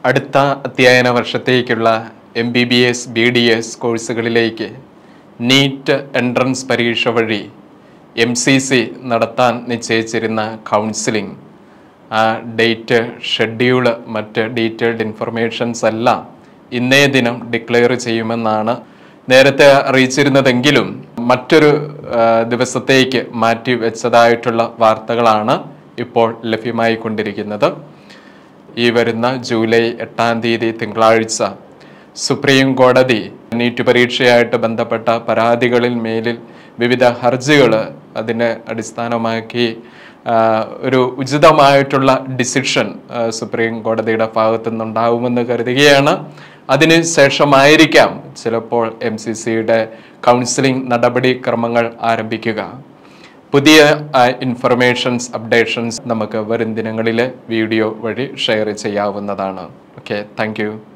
അടുത്ത അധ്യയന വർഷത്തേക്കുള്ള M B B S B D S കോഴ്സുകളിലേക്ക് നീറ്റ് എൻട്രൻസ് പരീക്ഷ വഴി എം സി സി നടത്താൻ നിശ്ചയിച്ചിരുന്ന കൗൺസിലിംഗ് ആ ഡേറ്റ് ഷെഡ്യൂള് മറ്റ് ഡീറ്റെയിൽഡ് ഇൻഫർമേഷൻസ് എല്ലാം ഇന്നേ ദിനം ഡിക്ലെയർ ചെയ്യുമെന്നാണ് നേരത്തെ അറിയിച്ചിരുന്നതെങ്കിലും മറ്റൊരു ആ, ദിവസത്തേക്ക് മാറ്റി വെച്ചതായിട്ടുള്ള വാർത്തകളാണ് ഇപ്പോൾ ലഭ്യമായിക്കൊണ്ടിരിക്കുന്നത് ഈ വരുന്ന ജൂലൈ എട്ടാം തീയതി തിങ്കളാഴ്ച സുപ്രീം കോടതി നീറ്റ് പരീക്ഷയായിട്ട് ബന്ധപ്പെട്ട പരാതികളിൽ മേലിൽ വിവിധ ഹർജികൾ അതിനെ അടിസ്ഥാനമാക്കി ആ, ഒരു ഉചിതമായിട്ടുള്ള ഡിസിഷൻ ആ, സുപ്രീം കോടതിയുടെ ഭാഗത്തു നിന്നുണ്ടാവുമെന്ന് കരുതുകയാണ് അതിന് ശേഷമായിരിക്കാം ചിലപ്പോൾ എം സി സിയുടെ കൗൺസിലിംഗ് നടപടിക്രമങ്ങൾ ആരംഭിക്കുക പുതിയ ഇൻഫർമേഷൻസ് അപ്ഡേഷൻസ് നമുക്ക് വരും ദിനങ്ങളിൽ വീഡിയോ വഴി ഷെയർ ചെയ്യാവുന്നതാണ് ഓക്കെ താങ്ക്